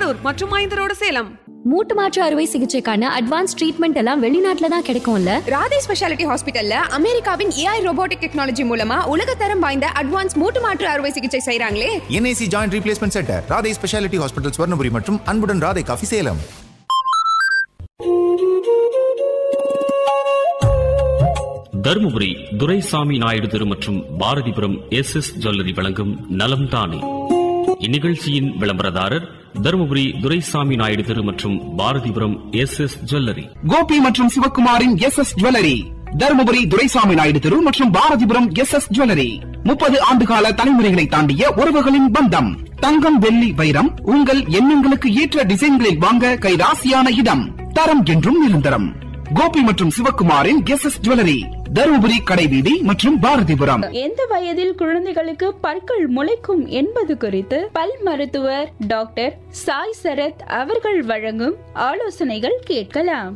திருவள்ளூர் மற்றும் ஐந்து ரோடு சேலம் மூட்டு மாற்று அறுவை சிகிச்சைக்கான அட்வான்ஸ் ட்ரீட்மெண்ட் எல்லாம் வெளிநாட்டுல தான் கிடைக்கும்ல ராதே ஸ்பெஷாலிட்டி ஹாஸ்பிட்டல்ல அமெரிக்காவின் ஏஐ ரோபோட்டிக் டெக்னாலஜி மூலமா உலகத்தரம் வாய்ந்த அட்வான்ஸ் மூட்டு மாற்று அறுவை சிகிச்சை செய்றாங்களே NIC joint replacement center Radhai speciality hospital Swarnapuri மற்றும் அன்புடன் ராதை காஃபி சேலம் தருமபுரி துரைசாமி நாயுடு தெரு மற்றும் பாரதிபுரம் எஸ் எஸ் ஜுவல்லரி வழங்கும் நலம் தானே இந்நிகழ்ச்சியின் விளம்பரதாரர் தருமபுரி துரைசாமி நாயுடு தெரு மற்றும் Bharathipuram S S jewellery Gopi மற்றும் சிவகுமாரின் S S jewellery Dharmapuri Duraisamy Naidu தெரு மற்றும் பாரதிபுரம் எஸ் எஸ் ஜுவல்லரி முப்பது ஆண்டுகால தலைமுறைகளை தாண்டிய உறவுகளின் பந்தம் தங்கம் வெள்ளி வைரம் உங்கள் எண்ணங்களுக்கு ஏற்ற டிசைன்களில் வாங்க கைராசியான இடம் தரம் என்றும் நிரந்தரம் கோபி மற்றும் சிவகுமாரின் S S jewellery Dharmapuri Kadaiveedhi மற்றும் பாரதிபுரம் எந்த வயதில் குழந்தைகளுக்கு பற்கள் முளைக்கும் என்பது குறித்து பல் மருத்துவர் டாக்டர் சாய் சரத் அவர்கள் வழங்கும் ஆலோசனைகள் கேட்கலாம்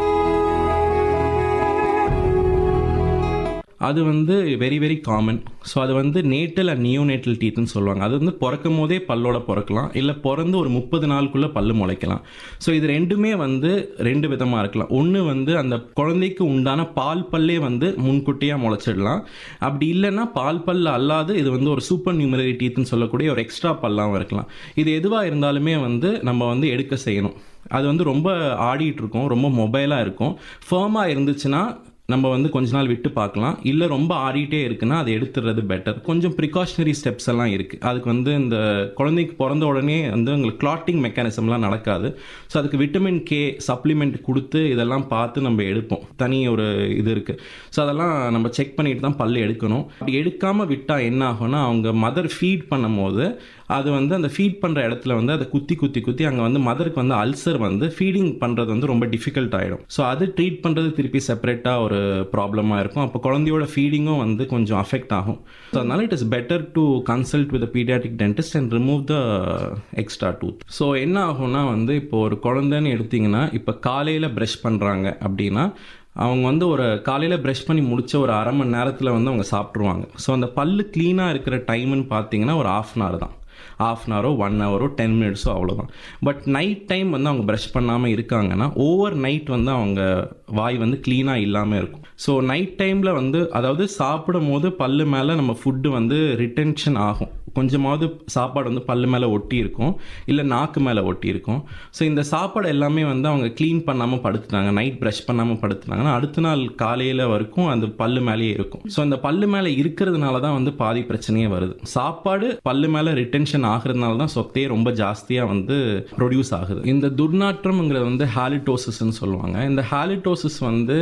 அது வந்து வெரி வெரி காமன் ஸோ அது வந்து நேட்டல் அண்ட் நியோநேட்டல் டீத்னு சொல்லுவாங்க அது வந்து பிறக்கும் போதே பல்லோட பிறக்கலாம் இல்லை பிறந்து ஒரு முப்பது நாளுக்குள்ளே பல்லு முளைக்கலாம் ஸோ இது ரெண்டுமே வந்து ரெண்டு விதமாக இருக்கலாம் ஒன்று வந்து அந்த குழந்தைக்கு உண்டான பால் பல்லே வந்து முன்கூட்டியாக முளைச்சிடலாம் அப்படி இல்லைன்னா பால் பல் அல்லாது இது வந்து ஒரு சூப்பர் நியூமரரி டீத்னு சொல்லக்கூடிய ஒரு எக்ஸ்ட்ரா பல்லாகவும் இருக்கலாம் இது எதுவாக இருந்தாலுமே வந்து நம்ம வந்து எடுக்க செய்யணும் அது வந்து ரொம்ப ஆடிட்டு இருக்கும் ரொம்ப மொபைலாக இருக்கும் ஃபேமாக இருந்துச்சுன்னா நம்ம வந்து கொஞ்ச நாள் விட்டு பார்க்கலாம் இல்லை ரொம்ப ஆடிட்டே இருக்குன்னா அதை எடுத்துறது பெட்டர் கொஞ்சம் ப்ரிகாஷனரி ஸ்டெப்ஸ் எல்லாம் இருக்குது அதுக்கு வந்து இந்த குழந்தைக்கு பிறந்த உடனே வந்து உங்களுக்கு கிளாட்டிங் மெக்கானிசம்லாம் நடக்காது ஸோ அதுக்கு விட்டமின் கே சப்ளிமெண்ட் கொடுத்து இதெல்லாம் பார்த்து நம்ம எடுப்போம் தனி ஒரு இது இருக்குது ஸோ அதெல்லாம் நம்ம செக் பண்ணிட்டு தான் பல்லு எடுக்கணும் அப்படி எடுக்காமல் விட்டால் என்ன ஆகும்னா அவங்க மதர் ஃபீட் பண்ணும்போது அது வந்து அந்த ஃபீட் பண்ணுற இடத்துல வந்து அதை குத்தி குத்தி குத்தி அங்கே வந்து மதருக்கு வந்து அல்சர் வந்து ஃபீடிங் பண்ணுறது வந்து ரொம்ப டிஃபிகல்ட் ஆகிடும் ஸோ அது ட்ரீட் பண்ணுறது திருப்பி செப்பரேட்டாக ஒரு ப்ராப்ளமாக இருக்கும் அப்போ குழந்தையோட ஃபீடிங்கும் வந்து கொஞ்சம் அஃபெக்ட் ஆகும் ஸோ அதனால it is better to consult with pediatric dentist and remove the extra tooth so என்ன ஆகும்னா வந்து இப்போ ஒரு குழந்தைன்னு எடுத்தீங்கன்னா இப்போ காலையில் ப்ரஷ் பண்ணுறாங்க அப்படின்னா அவங்க வந்து ஒரு காலையில் ப்ரஷ் பண்ணி முடிச்ச ஒரு அரை மணி நேரத்தில் வந்து அவங்க சாப்பிட்ருவாங்க ஸோ அந்த பல்லு க்ளீனாக இருக்கிற டைம்னு பார்த்தீங்கன்னா ஒரு ஆஃப் அன் ஹவர் தான் ஆஃப் அன் ஹவரோ ஒன் ஹவரோ டென் மினிட்ஸோ அவ்வளோதான் பட் நைட் டைம் வந்து அவங்க ப்ரஷ் பண்ணாமல் இருக்காங்கன்னா ஓவர் நைட் வந்து அவங்க வாய் வந்து க்ளீனாக இல்லாமல் இருக்கும் ஸோ நைட் டைமில் வந்து அதாவது சாப்பிடும் போது பல்லு மேலே நம்ம ஃபுட்டு வந்து ரிட்டென்ஷன் ஆகும் கொஞ்சமாவது சாப்பாடு வந்து பல்லு மேலே ஒட்டி இருக்கும் இல்லை நாக்கு மேலே ஒட்டி இருக்கும் ஸோ இந்த சாப்பாடு எல்லாமே வந்து அவங்க க்ளீன் பண்ணாமல் படுத்துட்டாங்க நைட் ப்ரஷ் பண்ணாமல் படுத்துனாங்கன்னா அடுத்த நாள் காலையில் வரைக்கும் அந்த பல்லு மேலேயே இருக்கும் ஸோ அந்த பல்லு மேலே இருக்கிறதுனால தான் வந்து பாதி பிரச்சனையே வருது சாப்பாடு பல்லு மேலே ரிட்டென்ஷன் ஆகிறதுனால தான் சொத்தையே ரொம்ப ஜாஸ்தியாக வந்து ப்ரொடியூஸ் ஆகுது இந்த துர்நாற்றம்ங்கிறது வந்து ஹாலிட்டோசிஸ்ன்னு சொல்லுவாங்க இந்த ஹாலிட்டோசிஸ் வந்து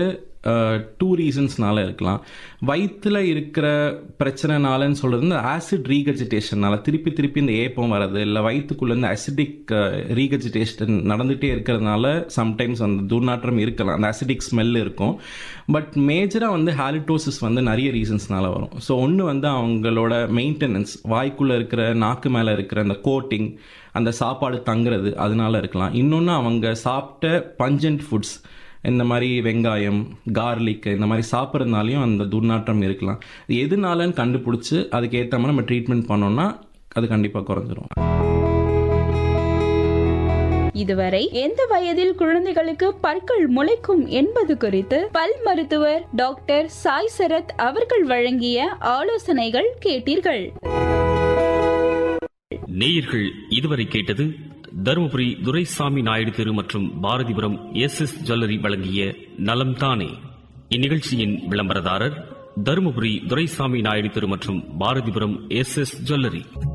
டூ ரீசன்ஸ்னால இருக்கலாம் வயிற்றில் இருக்கிற பிரச்சனைனாலன்னு சொல்கிறது இந்த ஆசிட் ரீகஜிடேஷனால திருப்பி திருப்பி இந்த ஏப்பம் வர்றது இல்லை வயிற்றுக்குள்ளே இந்த அசிடிக் ரீகஜிடேஷன் நடந்துகிட்டே இருக்கிறதுனால சம்டைம்ஸ் அந்த துர்நாற்றம் இருக்கலாம் அந்த அசிடிக் ஸ்மெல் இருக்கும் பட் மேஜராக வந்து ஹாலிட்டோசிஸ் வந்து நிறைய ரீசன்ஸ்னால வரும் ஸோ ஒன்று வந்து அவங்களோட மெயின்டெனன்ஸ் வாய்க்குள்ளே இருக்கிற நாக்கு மேலே இருக்கிற அந்த கோட்டிங் அந்த சாப்பாடு தங்குறது அதனால இருக்கலாம் இன்னொன்று அவங்க சாப்பிட்ட பஞ்சன்ட் ஃபுட்ஸ் இந்த மாதிரி வெங்காயம் கார்லிக் இந்த மாதிரி சாப்பிட்றதுனாலையும் அந்த துர்நாற்றம் இருக்கலாம் எதுனாலன்னு கண்டுபிடிச்சி அதுக்கு ஏற்ற மாதிரி நம்ம ட்ரீட்மெண்ட் பண்ணோம்னா அது கண்டிப்பாக குறைஞ்சிரும் இதுவரை எந்த வயதில் குழந்தைகளுக்கு பற்கள் முளைக்கும் என்பது குறித்து பல் மருத்துவர் டாக்டர் சாய் சரத் அவர்கள் வழங்கிய ஆலோசனைகள் கேட்டீர்கள் நேயர்கள் இதுவரை கேட்டது தருமபுரி துரைசாமி நாயுடு தெரு மற்றும் பாரதிபுரம் எஸ் எஸ் ஜுவல்லரி வழங்கிய நலம் தானே இந்நிகழ்ச்சியின் விளம்பரதாரர் தருமபுரி துரைசாமி நாயுடு தெரு மற்றும் பாரதிபுரம் எஸ் எஸ் ஜுவல்லரி